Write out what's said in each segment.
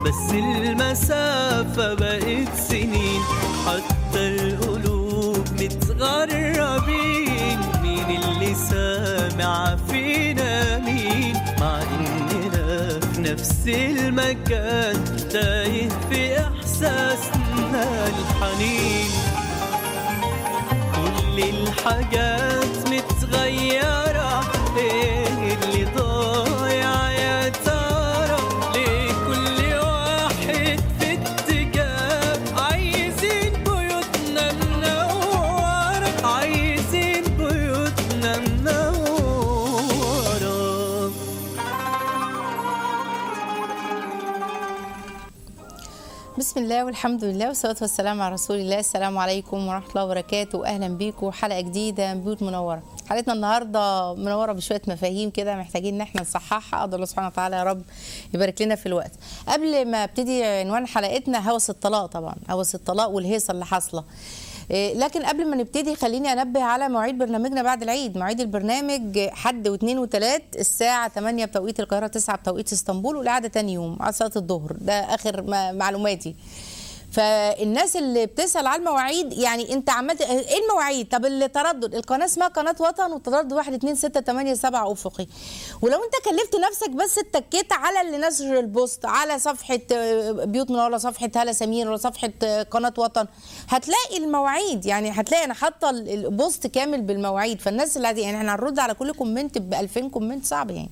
بس المسافة بقت سنين حتى القلوب متغربين مين اللي سامع فينا مين مع إننا في نفس المكان تايه في إحساسنا الحنين كل الحاجات متغيرة ايه اللي ضايع يا ترى ليه كل واحد في اتجاه عايزين بيوتنا منورة عايزين بيوتنا منورة بسم الله والحمد لله والصلاة والسلام على رسول الله السلام عليكم ورحمة الله وبركاته أهلا بيكم حلقة جديدة من بيوت منورة حلقتنا النهاردة منورة بشوية مفاهيم كده محتاجين إن احنا نصححها أقدر الله سبحانه وتعالى يا رب يبارك لنا في الوقت قبل ما ابتدي عنوان حلقتنا هوس الطلاق طبعا هوس الطلاق والهيصة اللي حاصلة إيه، لكن قبل ما نبتدي خليني انبه على مواعيد برنامجنا بعد العيد مواعيد البرنامج حد واثنين وثلاث الساعه 8 بتوقيت القاهره 9 بتوقيت اسطنبول والقعده تاني يوم على صلاه الظهر ده اخر ما- معلوماتي فالناس اللي بتسال على المواعيد يعني انت عملت ايه المواعيد طب التردد القناه اسمها قناه وطن والتردد 1 2 6 8 7 افقي ولو انت كلفت نفسك بس اتكيت على اللي نشر البوست على صفحه آه، بيوت من ولا صفحه هاله سمير ولا صفحه آه، قناه وطن هتلاقي المواعيد يعني هتلاقي انا حاطه ال- البوست كامل بالمواعيد فالناس اللي يعني احنا هنرد على كل كومنت ب 2000 كومنت صعب يعني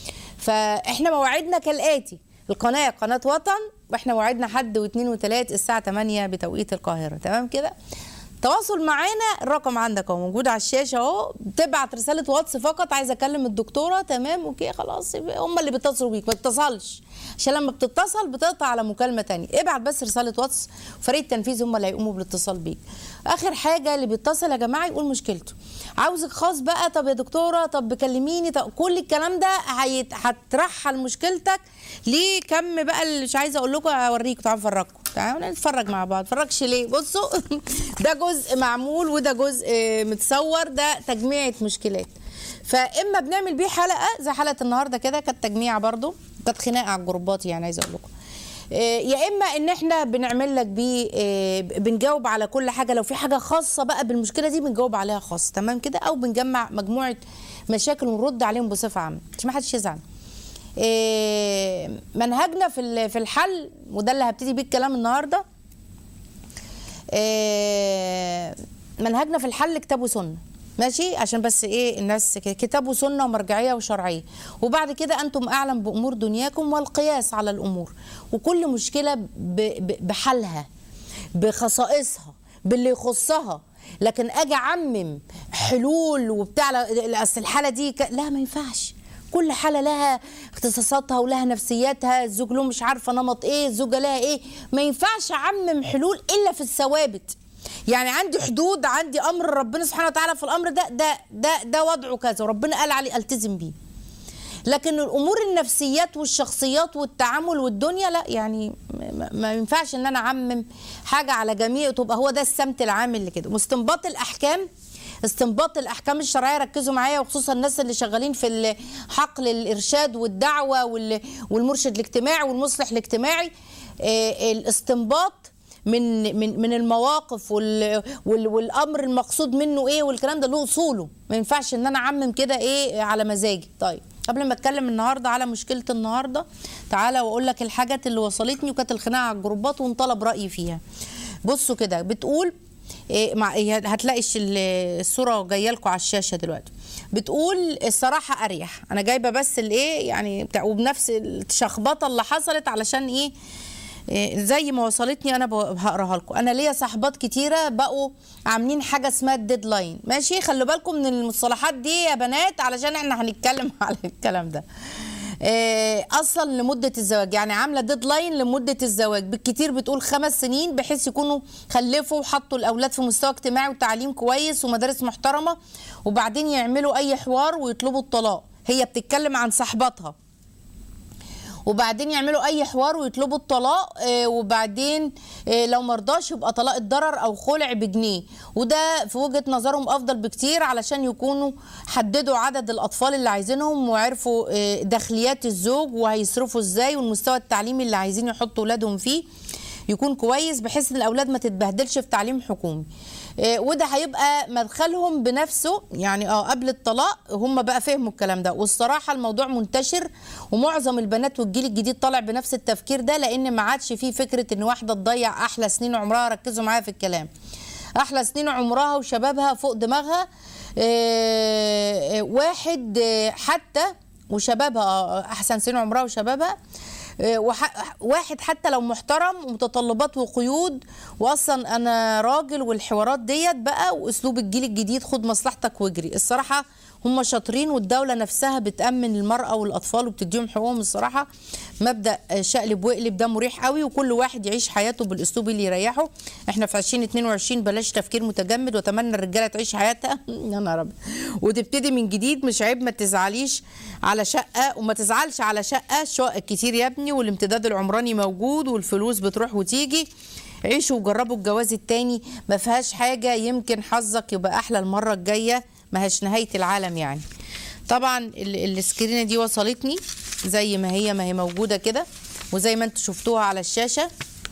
فاحنا مواعيدنا كالاتي القناه قناه وطن واحنا مواعيدنا حد واثنين وثلاث الساعه 8 بتوقيت القاهره تمام كده تواصل معانا الرقم عندك اهو موجود على الشاشه اهو تبعت رساله واتس فقط عايزه اكلم الدكتوره تمام اوكي خلاص يبقى هم اللي بيتصلوا بيك ما تتصلش عشان لما بتتصل بتقطع على مكالمه تانية ابعت بس رساله واتس فريق التنفيذ هم اللي هيقوموا بالاتصال بيك اخر حاجه اللي بيتصل يا جماعه يقول مشكلته عاوزك خاص بقى طب يا دكتوره طب بكلميني طب كل الكلام ده هيت- هترحل مشكلتك ليه كم بقى اللي مش عايزه اقول لكم اوريكم تعالوا افرجكم تعالوا نتفرج مع بعض فرجش ليه بصوا ده جزء معمول وده جزء آه، متصور ده تجميعة مشكلات فاما بنعمل بيه حلقه زي حلقه النهارده كده كانت تجميعه برضو كانت خناقه على الجروبات يعني عايزه اقول لكم آه، يا اما ان احنا بنعمل لك بيه آه، بنجاوب على كل حاجه لو في حاجه خاصه بقى بالمشكله دي بنجاوب عليها خاص تمام كده او بنجمع مجموعه مشاكل ونرد عليهم بصفه عامه عشان ما حدش يزعل آه، منهجنا في ال- في الحل وده اللي هبتدي بيه الكلام النهارده آه، منهجنا في الحل كتاب وسنه ماشي عشان بس ايه الناس ك- كتاب وسنه ومرجعيه وشرعيه وبعد كده انتم اعلم بامور دنياكم والقياس على الامور وكل مشكله ب- ب- بحلها بخصائصها باللي يخصها لكن اجي اعمم حلول وبتاع لا، اصل الحاله دي ك... لا ما ينفعش كل حاله لها اختصاصاتها ولها نفسياتها الزوج له مش عارفه نمط ايه الزوجه لها ايه ما ينفعش اعمم حلول الا في الثوابت يعني عندي حدود عندي امر ربنا سبحانه وتعالى في الامر ده ده ده ده وضعه كذا وربنا قال عليه التزم بيه لكن الامور النفسيات والشخصيات والتعامل والدنيا لا يعني ما- ما ينفعش ان انا اعمم حاجه على جميع تبقى هو ده السمت العام اللي كده واستنباط الاحكام استنباط الاحكام الشرعيه ركزوا معايا وخصوصا الناس اللي شغالين في ال- حقل الارشاد والدعوه وال- والمرشد الاجتماعي والمصلح الاجتماعي آه، الاستنباط من من من المواقف وال وال والامر المقصود منه ايه والكلام ده له اصوله ما ينفعش ان انا اعمم كده ايه على مزاجي طيب قبل ما اتكلم النهارده على مشكله النهارده تعالى واقول لك الحاجات اللي وصلتني وكانت الخناقه على الجروبات وانطلب رايي فيها بصوا كده بتقول إيه مع إيه هتلاقي الش- ال- الصوره جايه لكم على الشاشه دلوقتي بتقول الصراحه اريح انا جايبه بس الايه يعني بتاع وبنفس الشخبطه اللي حصلت علشان ايه إيه، زي ما وصلتني انا بق- هقراها لكم انا ليا صاحبات كتيره بقوا عاملين حاجه اسمها الديدلاين ماشي خلوا بالكم من المصطلحات دي يا بنات علشان احنا هنتكلم على الكلام ده إيه، اصلا لمده الزواج يعني عامله ديدلاين لمده الزواج بالكتير بتقول خمس سنين بحيث يكونوا خلفوا وحطوا الاولاد في مستوى اجتماعي وتعليم كويس ومدارس محترمه وبعدين يعملوا اي حوار ويطلبوا الطلاق هي بتتكلم عن صاحباتها وبعدين يعملوا اي حوار ويطلبوا الطلاق آه، وبعدين آه، لو مرضاش يبقى طلاق الضرر او خلع بجنيه وده في وجهه نظرهم افضل بكتير علشان يكونوا حددوا عدد الاطفال اللي عايزينهم وعرفوا آه، داخليات الزوج وهيصرفوا ازاي والمستوى التعليمي اللي عايزين يحطوا اولادهم فيه يكون كويس بحيث ان الاولاد ما تتبهدلش في تعليم حكومي آه، وده هيبقى مدخلهم بنفسه يعني اه قبل الطلاق هم بقى فهموا الكلام ده والصراحه الموضوع منتشر ومعظم البنات والجيل الجديد طالع بنفس التفكير ده لان ما عادش فيه فكره ان واحده تضيع احلى سنين عمرها ركزوا معايا في الكلام احلى سنين عمرها وشبابها فوق دماغها آه، آه، واحد آه، حتى وشبابها آه، احسن سنين عمرها وشبابها آه، وح- واحد حتى لو محترم ومتطلبات وقيود واصلا انا راجل والحوارات ديت بقى واسلوب الجيل الجديد خد مصلحتك واجري الصراحه هم شاطرين والدوله نفسها بتامن المراه والاطفال وبتديهم حقوقهم الصراحه مبدا آه، شقلب واقلب ده مريح قوي وكل واحد يعيش حياته بالاسلوب اللي يريحه احنا في 2022 بلاش تفكير متجمد واتمنى الرجاله تعيش حياتها يا نهار ابيض وتبتدي من جديد مش عيب ما تزعليش على شقه وما تزعلش على شقه شقق كتير يا ابني والامتداد العمراني موجود والفلوس بتروح وتيجي عيشوا وجربوا الجواز التاني ما فيهاش حاجه يمكن حظك يبقى احلى المره الجايه ما هيش نهايه العالم يعني طبعا ال- السكرينه دي وصلتني زي ما هي ما هي موجوده كده وزي ما انتوا شفتوها على الشاشه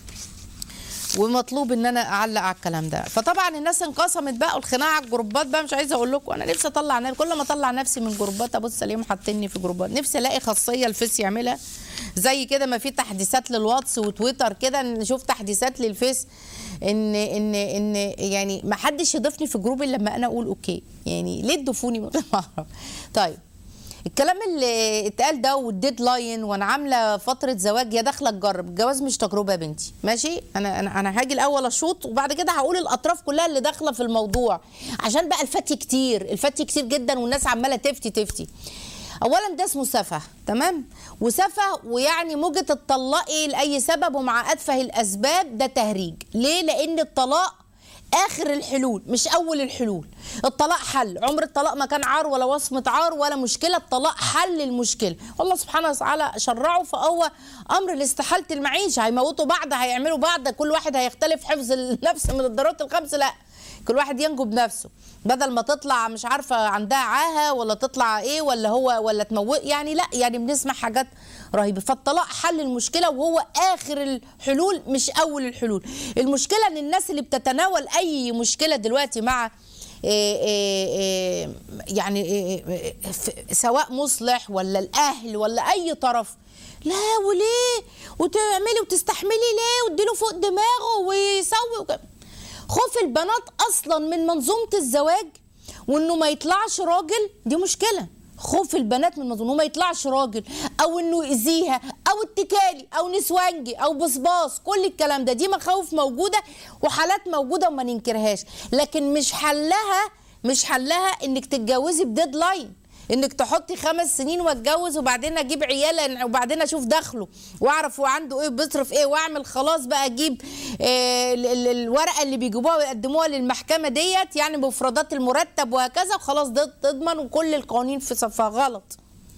ومطلوب ان انا اعلق على الكلام ده فطبعا الناس انقسمت بقى والخناقه على الجروبات بقى مش عايزه اقول لكم انا نفسي اطلع نفسي كل ما اطلع نفسي من جروبات ابص الاقيهم حاطيني في جروبات نفسي الاقي خاصيه الفيس يعملها زي كده ما في تحديثات للواتس وتويتر كده نشوف تحديثات للفيس ان ان ان يعني ما حدش يضيفني في جروب الا لما انا اقول اوكي يعني ليه تضيفوني من غير ما اعرف طيب الكلام اللي اتقال ده والديدلاين وانا عامله فتره زواج يا داخله تجرب الجواز مش تجربه يا بنتي ماشي انا انا انا هاجي الاول اشوط وبعد كده هقول الاطراف كلها اللي داخله في الموضوع عشان بقى الفتي كتير الفتي كتير جدا والناس عماله تفتي تفتي اولا ده اسمه سفه تمام وسفه ويعني موجه تطلقي لاي سبب ومع اتفه الاسباب ده تهريج ليه لان الطلاق اخر الحلول مش اول الحلول الطلاق حل عمر الطلاق ما كان عار ولا وصمه عار ولا مشكله الطلاق حل المشكله والله سبحانه وتعالى شرعه فهو امر لاستحاله المعيشه هيموتوا بعض هيعملوا بعض كل واحد هيختلف حفظ النفس من الضرورات الخمس لا كل واحد ينجو بنفسه بدل ما تطلع مش عارفه عندها عاهه ولا تطلع ايه ولا هو ولا تموت يعني لا يعني بنسمع حاجات رهيبه فالطلاق حل المشكله وهو اخر الحلول مش اول الحلول المشكله ان الناس اللي بتتناول اي مشكله دلوقتي مع إيه إيه إيه يعني إيه إيه ف- سواء مصلح ولا الاهل ولا اي طرف لا وليه وتعملي وتستحملي ليه وتديله فوق دماغه ويسوي وك- خوف البنات اصلا من منظومه الزواج وانه ما يطلعش راجل دي مشكله خوف البنات من منظومه ما يطلعش راجل او انه يأذيها او اتكالي او نسوانجي او بصباص كل الكلام ده دي مخاوف موجوده وحالات موجوده وما ننكرهاش لكن مش حلها مش حلها انك تتجوزي بديدلاين انك تحطي خمس سنين واتجوز وبعدين اجيب عيال وبعدين اشوف دخله واعرف هو عنده ايه بيصرف ايه واعمل خلاص بقى اجيب آه ال- ال- الورقه اللي بيجيبوها ويقدموها للمحكمه ديت يعني بمفردات المرتب وهكذا وخلاص ده تضمن وكل القوانين في صفها غلط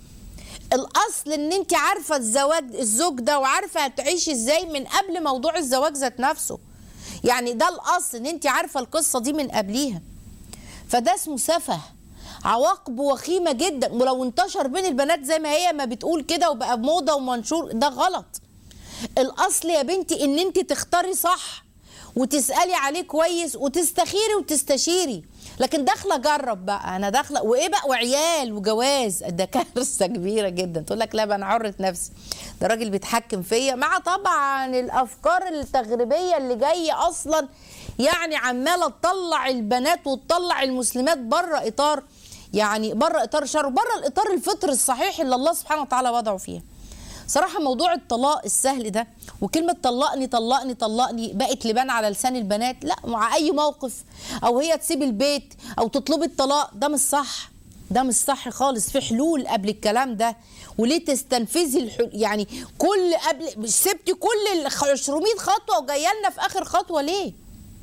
الاصل ان انت عارفه الزواج الزوج ده وعارفه هتعيشي ازاي من قبل موضوع الزواج ذات نفسه يعني ده الاصل ان انت عارفه القصه دي من قبليها فده اسمه سفه عواقبه وخيمه جدا ولو انتشر بين البنات زي ما هي ما بتقول كده وبقى موضه ومنشور ده غلط الاصل يا بنتي ان انت تختاري صح وتسالي عليه كويس وتستخيري وتستشيري لكن داخله اجرب بقى انا داخله وايه بقى وعيال وجواز ده كارثه كبيره جدا تقول لك لا بقى انا عرت نفسي ده راجل بيتحكم فيا مع طبعا الافكار التغريبيه اللي جايه اصلا يعني عماله تطلع البنات وتطلع المسلمات بره اطار يعني بره اطار شر بره الاطار الفطري الصحيح اللي الله سبحانه وتعالى وضعه فيه صراحه موضوع الطلاق السهل ده وكلمه طلقني طلقني طلقني بقت لبان على لسان البنات لا مع اي موقف او هي تسيب البيت او تطلبي الطلاق ده مش صح ده مش صح خالص في حلول قبل الكلام ده وليه تستنفذي الحل... يعني كل قبل مش سبتي كل ال 200 خطوه وجايه لنا في اخر خطوه ليه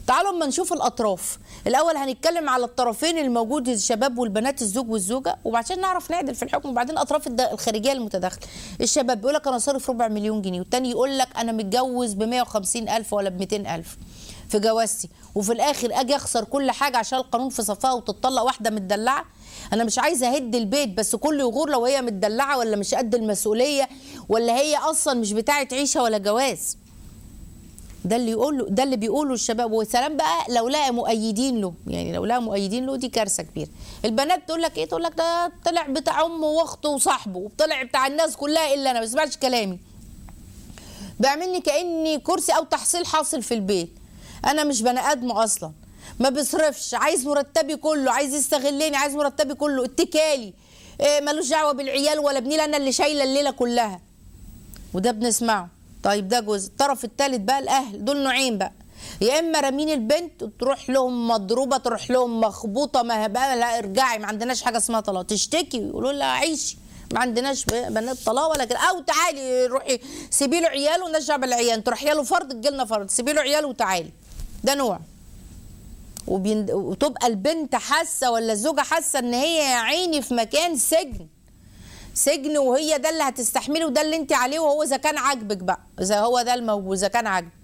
تعالوا اما نشوف الاطراف الاول هنتكلم على الطرفين الموجود الشباب والبنات الزوج والزوجه وبعدين نعرف نعدل في الحكم وبعدين الاطراف الد- الخارجيه المتداخله الشباب بيقول لك انا صارف ربع مليون جنيه والتاني يقول لك انا متجوز ب 150 الف ولا ب 200 الف في جوازتي وفي الاخر اجي اخسر كل حاجه عشان القانون في صفها وتطلق واحده متدلعه انا مش عايزه اهد البيت بس كل يغور لو هي متدلعه ولا مش قد المسؤوليه ولا هي اصلا مش بتاعه عيشه ولا جواز ده اللي يقول ده اللي بيقوله الشباب وسلام بقى لو لقى مؤيدين له يعني لو لقى مؤيدين له دي كارثه كبيره البنات تقول لك ايه تقول لك ده طلع بتاع امه واخته وصاحبه وطلع بتاع الناس كلها الا انا ما بسمعش كلامي بيعملني كاني كرسي او تحصيل حاصل في البيت انا مش بني ادم اصلا ما بيصرفش عايز مرتبي كله عايز يستغلني عايز مرتبي كله اتكالي إيه ملوش دعوه بالعيال ولا بنيل انا اللي شايله الليله كلها وده بنسمعه طيب ده جزء الطرف الثالث بقى الاهل دول نوعين بقى يا اما رامين البنت تروح لهم مضروبه تروح لهم مخبوطه ما بقى لا ارجعي ما عندناش حاجه اسمها طلاق تشتكي ويقولوا لها عيشي ما عندناش ب- بنات طلاق ولا كده او تعالي روحي سيبي له عياله ونرجع بالعيال تروحي له فرض تجي لنا فرض سيبي له عياله وتعالي ده نوع وبين... وتبقى البنت حاسه ولا الزوجه حاسه ان هي يا عيني في مكان سجن سجن وهي ده اللي هتستحمله وده اللي انت عليه وهو اذا كان عاجبك بقى اذا هو ده الموجود اذا كان عاجبك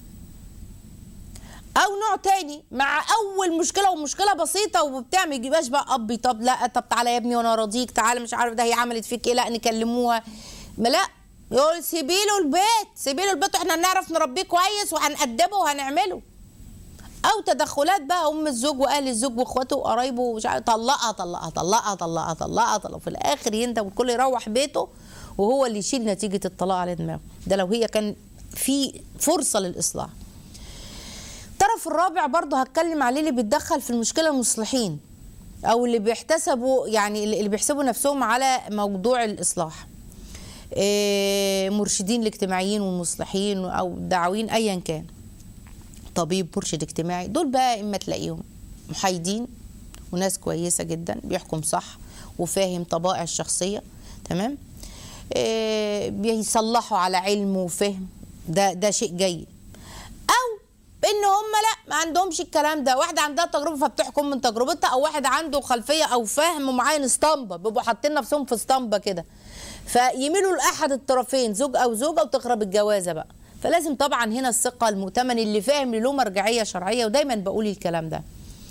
او نوع تاني مع اول مشكله ومشكله بسيطه وبتاع ما يجيبهاش بقى ابي طب لا طب تعالى يا ابني وانا راضيك تعالى مش عارف ده هي عملت فيك ايه لا نكلموها ما لا يقول سيبي له البيت سيبي له البيت واحنا نعرف نربيه كويس وهنأدبه وهنعمله او تدخلات بقى ام الزوج واهل الزوج واخواته وقرايبه ومش عارف طلقها طلقها طلقها طلقها طلقها طلقها في الاخر يندم والكل يروح بيته وهو اللي يشيل نتيجه الطلاق على دماغه ده لو هي كان في فرصه للاصلاح الطرف الرابع برضه هتكلم عليه اللي بيتدخل في المشكله المصلحين او اللي بيحتسبوا يعني اللي بيحسبوا نفسهم على موضوع الاصلاح إيه، مرشدين الاجتماعيين والمصلحين او دعوين ايا كان طبيب مرشد اجتماعي دول بقى اما تلاقيهم محايدين وناس كويسه جدا بيحكم صح وفاهم طبائع الشخصيه تمام إيه بيصلحوا على علم وفهم ده ده شيء جيد او ان هم لا ما عندهمش الكلام ده واحده عندها تجربه فبتحكم من تجربتها او واحد عنده خلفيه او فهم ومعين اسطمبه بيبقوا حاطين نفسهم في اسطمبه كده فيميلوا لاحد الطرفين زوج او زوجه وتخرب الجوازه بقى فلازم طبعا هنا الثقه المؤتمن اللي فاهم اللي له مرجعيه شرعيه ودايما بقول الكلام ده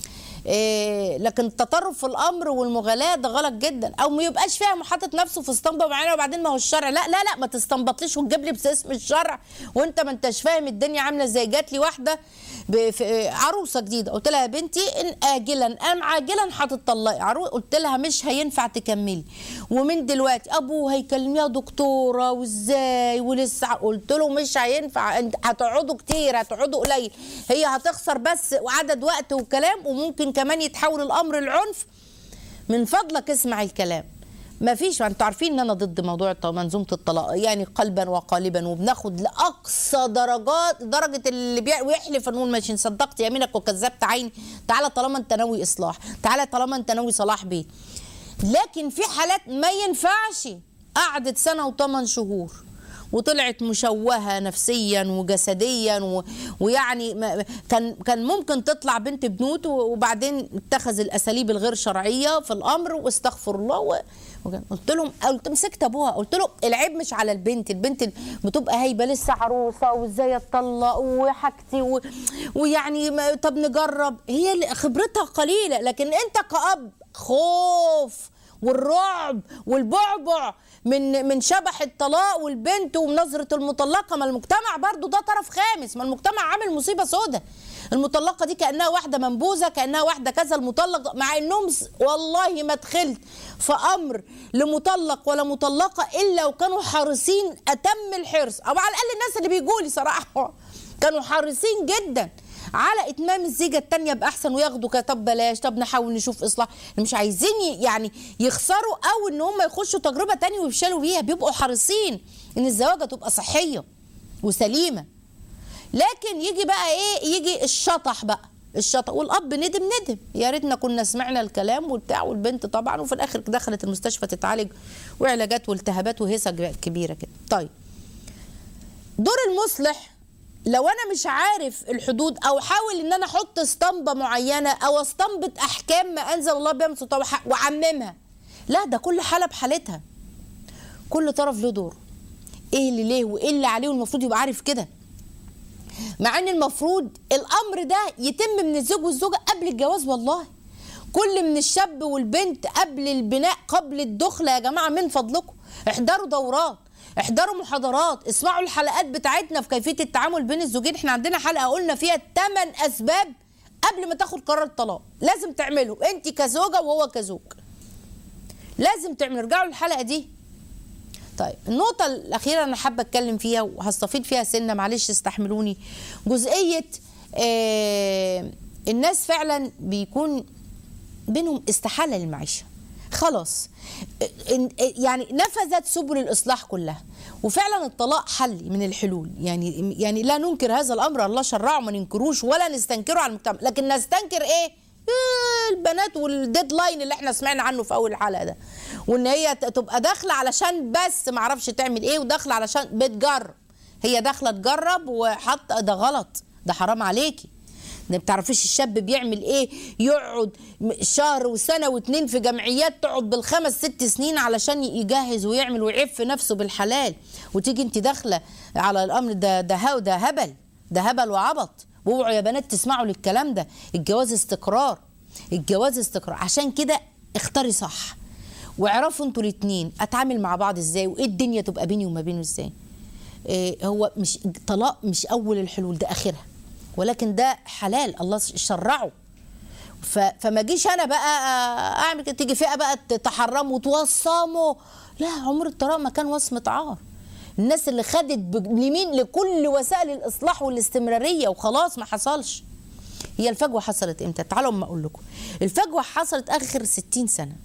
إيه لكن التطرف في الامر والمغالاه ده غلط جدا او ما يبقاش فاهم وحاطط نفسه في اسطمبه معينه وبعدين ما هو الشرع لا لا لا ما تستنبطليش وتجيب لي باسم الشرع وانت ما انتش فاهم الدنيا عامله ازاي جات لي واحده ب- في- عروسه جديده قلت لها يا بنتي ان اجلا ام عاجلا هتطلقي عرو قلت لها مش هينفع تكملي ومن دلوقتي ابو هيكلميها دكتوره وازاي ولسه قلت له مش هينفع انت هتقعدوا كتير هتقعدوا قليل هي هتخسر بس وعدد وقت وكلام وممكن كمان يتحول الامر العنف من فضلك اسمع الكلام ما فيش انتوا عارفين ان انا ضد موضوع الط- منظومه الطلاق يعني قلبا وقالبا وبناخد لاقصى درجات درجه اللي بي- ويحلف نقول ماشي صدقت يمينك وكذبت عيني تعالى طالما انت ناوي اصلاح تعالى طالما انت ناوي صلاح بيت لكن في حالات ما ينفعش قعدت سنه وثمان شهور وطلعت مشوهه نفسيا وجسديا و... ويعني ما... كان كان ممكن تطلع بنت بنوت و- وبعدين اتخذ الاساليب الغير شرعيه في الامر واستغفر الله و... وكان- قلت لهم قلت مسكت ابوها قلت له العيب مش على البنت البنت بتبقى هايبه لسه عروسه وازاي اتطلق وحاجتي و... ويعني ما... طب نجرب هي اللي خبرتها قليله لكن انت كأب خوف والرعب والبعبع من من شبح الطلاق والبنت ونظره المطلقه ما المجتمع برضو ده طرف خامس ما المجتمع عامل مصيبه سودة المطلقه دي كانها واحده منبوذه كانها واحده كذا المطلق مع انهم س- والله ما دخلت في امر لمطلق ولا مطلقه الا وكانوا حريصين اتم الحرص او على الاقل الناس اللي بيجوا لي صراحه كانوا حريصين جدا على اتمام الزيجه التانية باحسن وياخدوا كده طب بلاش طب نحاول نشوف اصلاح مش عايزين ي- يعني يخسروا او ان هم يخشوا تجربه تانية ويفشلوا بيها بيبقوا حريصين ان الزواجه تبقى صحيه وسليمه لكن يجي بقى ايه يجي الشطح بقى الشطح والاب ندم ندم يا ريتنا كنا سمعنا الكلام وبتاع والبنت طبعا وفي الاخر دخلت المستشفى تتعالج وعلاجات والتهابات وهيصه كبيره كده طيب دور المصلح لو انا مش عارف الحدود او حاول ان انا احط اسطمبه معينه او استنبط احكام ما انزل الله بها من سلطان وح- واعممها لا ده كل حاله بحالتها كل طرف له دور ايه اللي ليه وايه اللي عليه والمفروض يبقى عارف كده مع ان المفروض الامر ده يتم من الزوج والزوجه قبل الجواز والله كل من الشاب والبنت قبل البناء قبل الدخله يا جماعه من فضلكم احضروا دورات احضروا محاضرات اسمعوا الحلقات بتاعتنا في كيفيه التعامل بين الزوجين احنا عندنا حلقه قلنا فيها 8 اسباب قبل ما تاخد قرار الطلاق لازم تعمله انت كزوجه وهو كزوج لازم تعملوا ارجعوا للحلقه دي طيب النقطة الأخيرة أنا حابة أتكلم فيها وهستفيد فيها سنة معلش استحملوني جزئية آه الناس فعلا بيكون بينهم استحالة للمعيشة خلاص إن- يعني نفذت سبل الإصلاح كلها وفعلا الطلاق حل من الحلول يعني يعني لا ننكر هذا الأمر الله شرعه ما ننكروش ولا نستنكره على المجتمع لكن نستنكر إيه إيه البنات والديدلاين اللي احنا سمعنا عنه في اول الحلقه ده وان هي ت- تبقى داخله علشان بس ما اعرفش تعمل ايه وداخله علشان بتجرب هي داخله تجرب وحاطه ده غلط ده حرام عليكي ده ما بتعرفيش الشاب بيعمل ايه يقعد م- شهر وسنه واتنين في جمعيات تقعد بالخمس ست سنين علشان يجهز ويعمل ويعف نفسه بالحلال وتيجي انت داخله على الامر ده ده هو ده هبل ده هبل وعبط واوعوا يا بنات تسمعوا للكلام ده الجواز استقرار الجواز استقرار عشان كده اختاري صح واعرفوا انتوا الاتنين اتعامل مع بعض ازاي وايه الدنيا تبقى بيني وما بينه ازاي إيه هو مش طلاق مش اول الحلول ده اخرها ولكن ده حلال الله شرعه ف... فما جيش انا بقى اعمل كده تيجي فئه بقى تحرمه وتوصمه لا عمر الطلاق ما كان وصمه عار الناس اللي خدت باليمين لكل وسائل الاصلاح والاستمراريه وخلاص ما حصلش هي الفجوه حصلت امتى تعالوا اما اقول لكم الفجوه حصلت اخر 60 سنه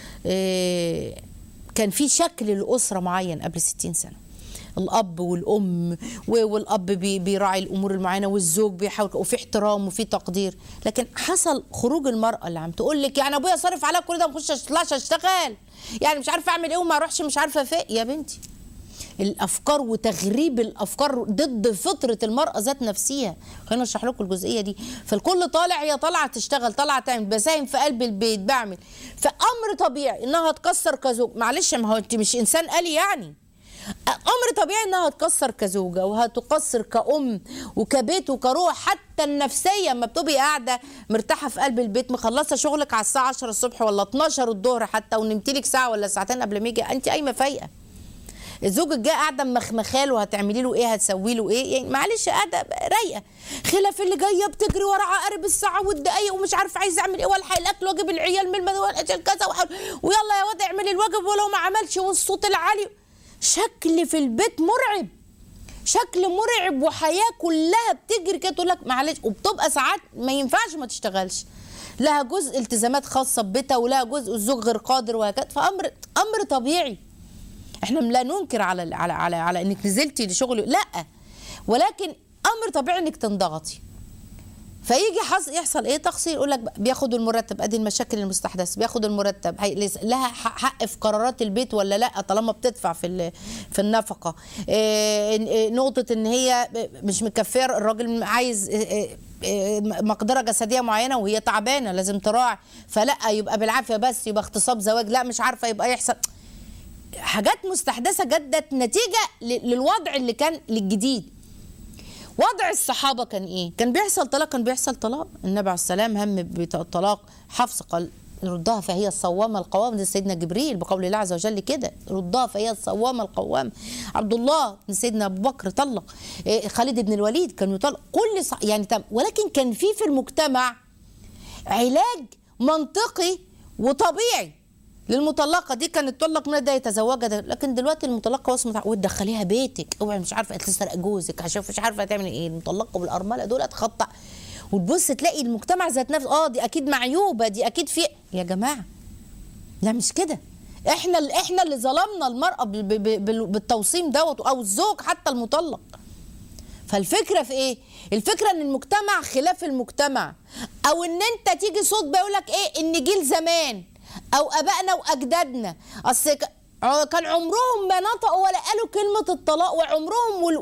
إيه كان في شكل الاسره معين قبل 60 سنه الاب والام و- والاب بي- بيراعي الامور المعينه والزوج بيحاول وفي احترام وفي تقدير لكن حصل خروج المراه اللي عم تقول لك يعني ابويا صارف عليا كل ده ما اخش اطلعش اشتغل يعني مش عارفه اعمل ايه وما اروحش مش عارفه فين يا بنتي الافكار وتغريب الافكار ضد فطره المراه ذات نفسها خلينا اشرح لكم الجزئيه دي فالكل طالع هي طالعه تشتغل طالعه تعمل بساهم في قلب البيت بعمل فامر طبيعي انها تكسر كزوج معلش ما هو انت مش انسان آلي يعني امر طبيعي انها هتكسر كزوجه وهتقصر كأم وكبيت وكروح حتى النفسيه اما بتبقي قاعده مرتاحه في قلب البيت مخلصه شغلك على الساعه 10 الصبح ولا 12 الظهر حتى ونمتي لك ساعه ولا ساعتين قبل ما يجي انت قايمه فايقه الزوج الجاي قاعده مخمخاله وهتعملي له ايه هتسوي له ايه يعني معلش قاعده رايقه خلاف اللي جايه بتجري ورا عقارب الساعه والدقايق ومش عارفه عايزه اعمل ايه والحق الاكل واجيب العيال من المدرسه كذا وح- ويلا يا واد اعملي الواجب ولو ما عملش والصوت العالي شكل في البيت مرعب شكل مرعب وحياه كلها بتجري كده تقول لك معلش وبتبقى ساعات ما ينفعش ما تشتغلش لها جزء التزامات خاصه ببيتها ولها جزء الزوج غير قادر وهكذا فامر امر طبيعي احنا لا ننكر على على على, على انك نزلتي لشغل لا ولكن امر طبيعي انك تنضغطي فيجي حص يحصل ايه تقصير يقول لك بياخد المرتب ادي المشاكل المستحدثه بياخد المرتب هي لس- لها ح- حق في قرارات البيت ولا لا طالما بتدفع في ال- في النفقه إيه إيه نقطه ان هي مش مكفيه الراجل عايز إيه إيه مقدره جسديه معينه وهي تعبانه لازم تراعي فلا يبقى بالعافيه بس يبقى اغتصاب زواج لا مش عارفه يبقى يحصل حاجات مستحدثه جدت نتيجه ل- للوضع اللي كان للجديد وضع الصحابه كان ايه كان بيحصل طلاق كان بيحصل طلاق النبي عليه السلام هم بالطلاق حفص قال ردها فهي الصوامه القوام ده سيدنا جبريل بقول الله عز وجل كده ردها فهي الصوامه القوام عبد الله بن سيدنا ابو بكر طلق إيه، خالد بن الوليد كان يطلق كل صح يعني تم ولكن كان في في المجتمع علاج منطقي وطبيعي للمطلقه دي كانت تطلق من ده يتزوجها ده لكن دلوقتي المطلقه وصمت وتدخليها بيتك اوعي مش عارفه تسرق جوزك عشان مش عارفه تعمل ايه المطلقه والارمله دول اتخطى وتبص تلاقي المجتمع ذات نفسه اه دي اكيد معيوبه دي اكيد في يا جماعه لا مش كده احنا اللي احنا اللي ظلمنا المراه ب- ب- ب- بالتوصيم دوت او الزوج حتى المطلق فالفكره في ايه الفكره ان المجتمع خلاف المجتمع او ان انت تيجي صوت بيقول لك ايه ان جيل زمان او ابائنا واجدادنا اصل ك- ع- كان عمرهم ما نطقوا ولا قالوا كلمه الطلاق وعمرهم وال...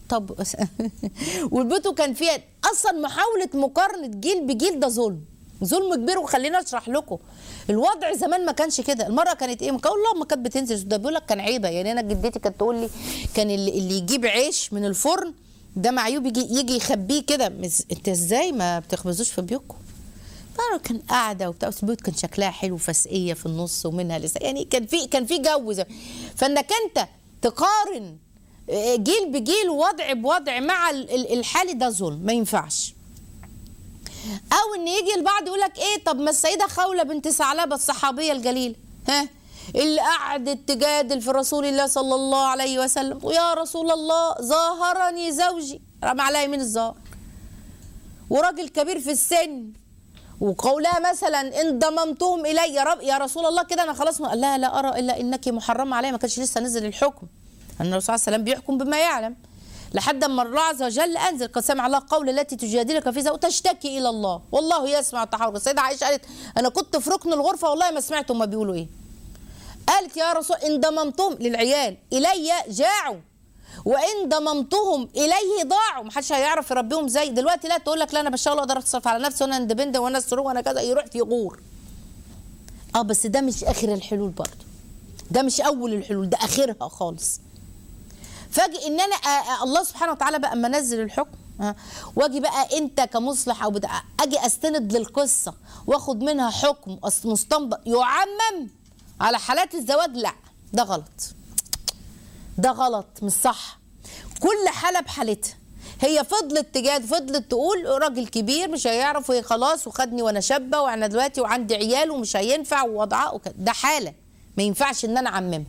طب والبيوت كان فيها اصلا محاوله مقارنه جيل بجيل ده ظلم ظلم كبير وخلينا اشرح لكم الوضع زمان ما كانش كده المره كانت ايه والله ما كانت بتنزل ده بيقول لك كان عيبه يعني انا جدتي كانت تقول لي كان اللي, اللي يجيب عيش من الفرن ده معيوب يجي يجي يخبيه كده مز- انت ازاي ما بتخبزوش في بيوتكم مرة كان قاعده وبتاع بس البيوت كان شكلها حلو فسقيه في النص ومنها لسه يعني كان في كان في جو زي فانك انت تقارن آه، جيل بجيل ووضع بوضع مع ال- ال- الحال ده ظلم ما ينفعش او ان يجي البعض يقول لك ايه طب ما السيده خوله بنت ثعلبه الصحابيه الجليله ها اللي قعدت تجادل في رسول الله صلى الله عليه وسلم ويا رسول الله ظاهرني زوجي رمى عليها يمين الظاهر وراجل كبير في السن وقولها مثلا ان ضممتهم الي يا رب يا رسول الله كده انا خلاص ما قال لها لا ارى الا انك محرمه علي ما كانش لسه نزل الحكم ان الرسول صلى الله عليه وسلم بيحكم بما يعلم لحد ما الله عز وجل انزل قد سمع الله قول التي تجادلك في زوجها وتشتكي الى الله والله يسمع التحاور السيده عائشه قالت انا كنت في ركن الغرفه والله ما سمعت هما بيقولوا ايه قالت يا رسول ان ضممتهم للعيال الي جاعوا وان ضممتهم اليه ضاعوا محدش هيعرف يربيهم زي دلوقتي لا تقول لك لا انا بشتغل اقدر اتصرف على نفسي وانا اندبندنت وانا السرور وانا كذا يروح في غور اه بس ده مش اخر الحلول برضه ده مش اول الحلول ده اخرها خالص فاجئ ان انا آه، آه، الله سبحانه وتعالى بقى اما نزل الحكم ها، واجي بقى انت كمصلح او بتاع اجي استند للقصه واخد منها حكم أص- مستنبط يعمم على حالات الزواج لا ده غلط ده غلط مش صح كل حاله بحالتها هي فضلت تجاد فضلت تقول راجل كبير مش هيعرف وهي خلاص وخدني وانا شابه وانا دلوقتي وعندي عيال ومش هينفع ووضعها وكده ده حاله ما ينفعش ان انا اعممها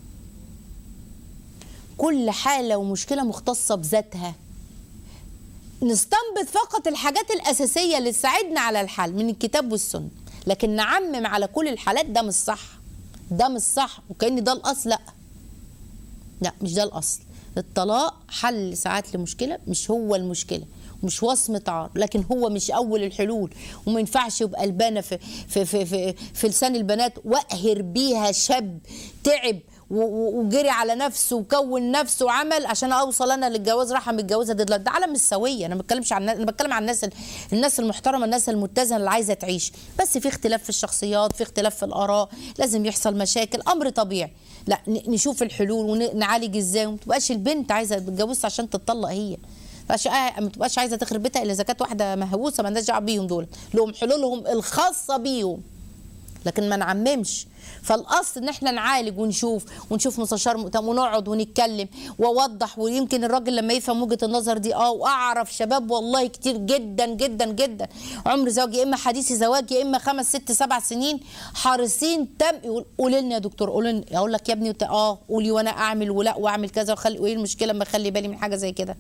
كل حالة ومشكلة مختصة بذاتها نستنبط فقط الحاجات الأساسية اللي تساعدنا على الحل من الكتاب والسنة لكن نعمم على كل الحالات ده مش صح ده مش صح وكأن ده الأصل لا لا مش ده الأصل الطلاق حل ساعات لمشكلة مش هو المشكلة مش وصمة عار لكن هو مش أول الحلول وما ينفعش يبقى البانة في في في في, في لسان البنات وأهر بيها شاب تعب و- و- وجري على نفسه وكون نفسه وعمل عشان اوصل انا للجواز راح متجوزها دي ده عالم مش سويه انا ما بتكلمش عن الناس- انا بتكلم عن الناس ال- الناس المحترمه الناس المتزنه اللي عايزه تعيش بس في اختلاف في الشخصيات في اختلاف في الاراء لازم يحصل مشاكل امر طبيعي لا ن- نشوف الحلول ونعالج ازاي وما تبقاش البنت عايزه تتجوز عشان تتطلق هي فش- آه، ما تبقاش عايزه تخرب بيتها الا اذا كانت واحده مهووسه ما لناش دعوه بيهم دول لهم حلولهم الخاصه بيهم لكن ما نعممش فالاصل ان احنا نعالج ونشوف ونشوف مستشار مؤتمر ونقعد ونتكلم واوضح ويمكن الراجل لما يفهم وجهه النظر دي اه واعرف شباب والله كتير جدا جدا جدا عمر زواج يا اما حديث زواج يا اما خمس ست سبع سنين حارسين تم يقول قولي لنا يا دكتور قولي لنا اقول لك يا ابني وت- اه قولي وانا اعمل ولا واعمل كذا وخلي وايه المشكله اما اخلي بالي من حاجه زي كده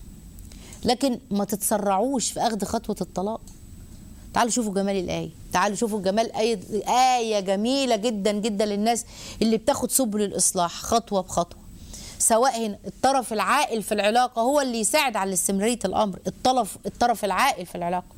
لكن ما تتسرعوش في اخذ خطوه الطلاق تعالوا شوفوا جمال الآية تعالوا شوفوا جمال آية آية جميلة جدا جدا للناس اللي بتاخد سبل الإصلاح خطوة بخطوة سواء هنا الطرف العاقل في العلاقة هو اللي يساعد على استمرارية الأمر الطرف الطرف العاقل في العلاقة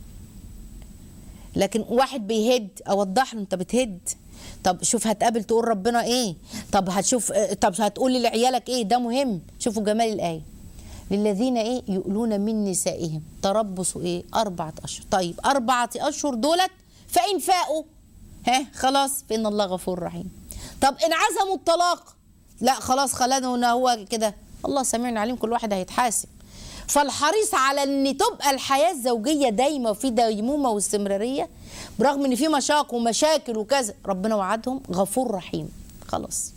لكن واحد بيهد اوضح له انت بتهد طب شوف هتقابل تقول ربنا ايه طب هتشوف طب هتقول لعيالك ايه ده مهم شوفوا جمال الايه للذين ايه يؤلون من نسائهم تربص ايه اربعه اشهر طيب اربعه اشهر دولت فان فاقوا ها خلاص فان الله غفور رحيم طب ان عزموا الطلاق لا خلاص خلانه ان هو كده الله سميع عليم كل واحد هيتحاسب فالحريص على ان تبقى الحياه الزوجيه دايمه وفي ديمومه واستمراريه برغم ان في مشاق ومشاكل وكذا ربنا وعدهم غفور رحيم خلاص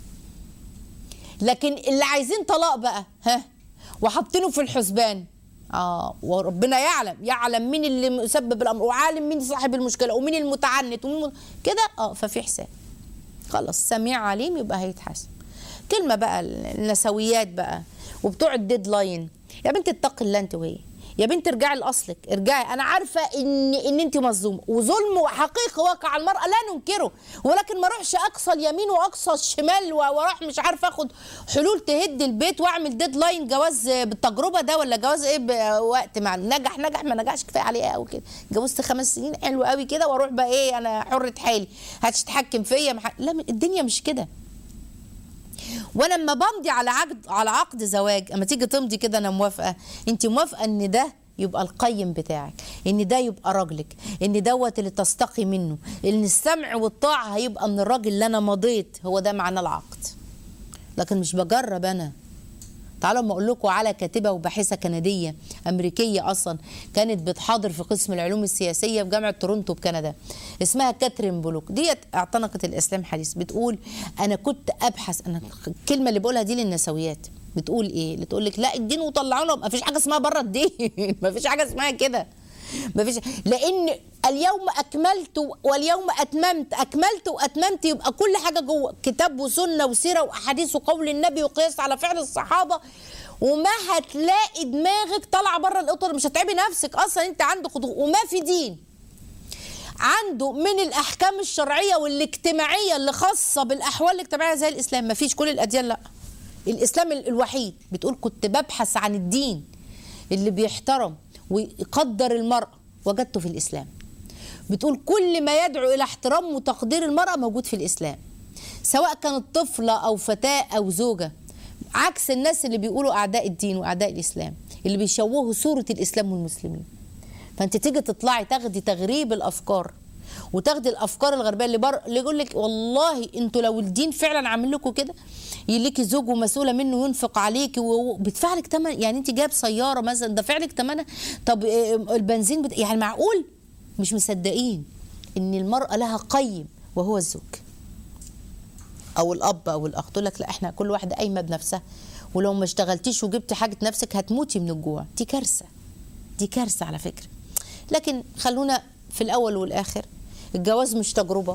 لكن اللي عايزين طلاق بقى ها وحاطينه في الحسبان اه وربنا يعلم يعلم مين اللي مسبب الامر وعالم مين صاحب المشكله ومين المتعنت ومين الم... كده اه ففي حساب خلاص سميع عليم يبقى هيتحاسب كلمه بقى النسويات بقى وبتوع الديدلاين يا بنت اتقي الله انت وهي يا بنت ارجعي لاصلك ارجعي انا عارفه ان ان انت مظلومه وظلم حقيقي واقع على المراه لا ننكره ولكن ما اروحش اقصى اليمين واقصى الشمال واروح مش عارفه اخد حلول تهد البيت واعمل ديدلاين جواز بالتجربه ده ولا جواز ايه بوقت مع نجح نجح ما نجحش كفايه عليه قوي كده جوزت خمس سنين حلو قوي كده واروح بقى ايه انا حره حالي هتتحكم فيا مح... لا الدنيا مش كده وانا لما بمضي على عقد على عقد زواج اما تيجي تمضي كده انا موافقه انت موافقه ان ده يبقى القيم بتاعك ان ده يبقى راجلك ان دوت اللي تستقي منه ان السمع والطاعه هيبقى من الراجل اللي انا مضيت هو ده معنى العقد لكن مش بجرب انا تعالوا ما اقول لكم على كاتبه وباحثه كنديه امريكيه اصلا كانت بتحاضر في قسم العلوم السياسيه في جامعه تورونتو بكندا اسمها كاترين بلوك ديت اعتنقت الاسلام حديث بتقول انا كنت ابحث انا الكلمه اللي بقولها دي للنسويات بتقول ايه اللي تقول لك لا الدين وطلعونا ما فيش حاجه اسمها بره الدين ما فيش حاجه اسمها كده ما فيش لان اليوم اكملت واليوم اتممت اكملت واتممت يبقى كل حاجه جوه كتاب وسنه وسيره واحاديث وقول النبي وقياس على فعل الصحابه وما هتلاقي دماغك طالعه بره الاطر مش هتعبي نفسك اصلا انت عندك خضوع وما في دين عنده من الاحكام الشرعيه والاجتماعيه اللي خاصه بالاحوال الاجتماعيه زي الاسلام ما فيش كل الاديان لا الاسلام الوحيد بتقول كنت ببحث عن الدين اللي بيحترم ويقدر المرأة وجدته في الإسلام بتقول كل ما يدعو إلى احترام وتقدير المرأة موجود في الإسلام سواء كانت طفلة أو فتاة أو زوجة عكس الناس اللي بيقولوا أعداء الدين وأعداء الإسلام اللي بيشوهوا صورة الإسلام والمسلمين فأنت تيجي تطلعي تاخدي تغريب الأفكار وتاخدي الافكار الغربيه اللي بر اللي يقول لك والله انتوا لو الدين فعلا عامل لكم كده يليكي زوج ومسؤوله منه ينفق عليكي وبيدفع لك تمن يعني انت جايب سياره مثلا دافع لك ثمنها طب البنزين بت... يعني معقول مش مصدقين ان المراه لها قيم وهو الزوج او الاب او الاخ تقول لك لا احنا كل واحده قايمه بنفسها ولو ما اشتغلتيش وجبتي حاجه نفسك هتموتي من الجوع دي كارثه دي كارثه على فكره لكن خلونا في الاول والاخر الجواز مش تجربه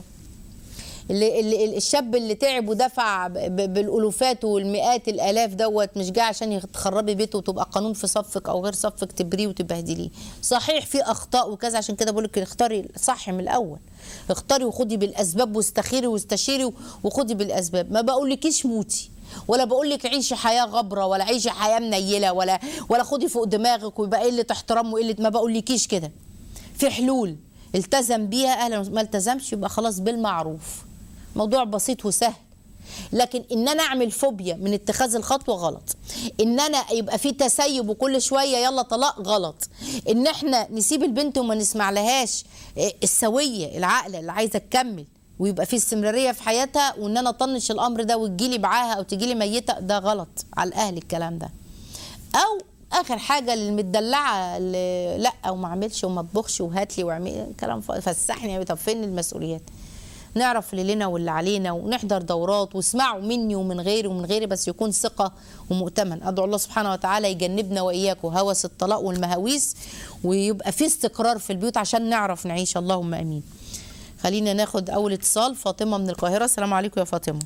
اللي, اللي الشاب اللي تعب ودفع بالالوفات والمئات الالاف دوت مش جاي عشان تخربي بيته وتبقى قانون في صفك او غير صفك تبريه وتبهدليه صحيح في اخطاء وكذا عشان كده بقول لك اختاري صح من الاول اختاري وخدي بالاسباب واستخيري واستشيري وخدي بالاسباب ما بقولكيش موتي ولا بقول لك عيشي حياه غبره ولا عيشي حياه منيله ولا ولا خدي فوق دماغك ويبقى قله احترام وقله ما بقولكيش كده في حلول التزم بيها اهلا ما التزمش يبقى خلاص بالمعروف موضوع بسيط وسهل لكن ان انا اعمل فوبيا من اتخاذ الخطوه غلط ان انا يبقى في تسيب وكل شويه يلا طلاق غلط ان احنا نسيب البنت وما نسمع لهاش السويه العاقله اللي عايزه تكمل ويبقى في استمراريه في حياتها وان انا اطنش الامر ده وتجيلي معاها او تجيلي ميته ده غلط على الاهل الكلام ده او اخر حاجه للمدلعه اللي لا وما اعملش وما اطبخش وهات لي واعمل كلام فسحني طب فين المسؤوليات نعرف اللي لنا واللي علينا ونحضر دورات واسمعوا مني ومن غيري ومن غيري بس يكون ثقه ومؤتمن ادعو الله سبحانه وتعالى يجنبنا واياكم هوس الطلاق والمهاويس ويبقى في استقرار في البيوت عشان نعرف نعيش اللهم امين خلينا ناخد اول اتصال فاطمه من القاهره السلام عليكم يا فاطمه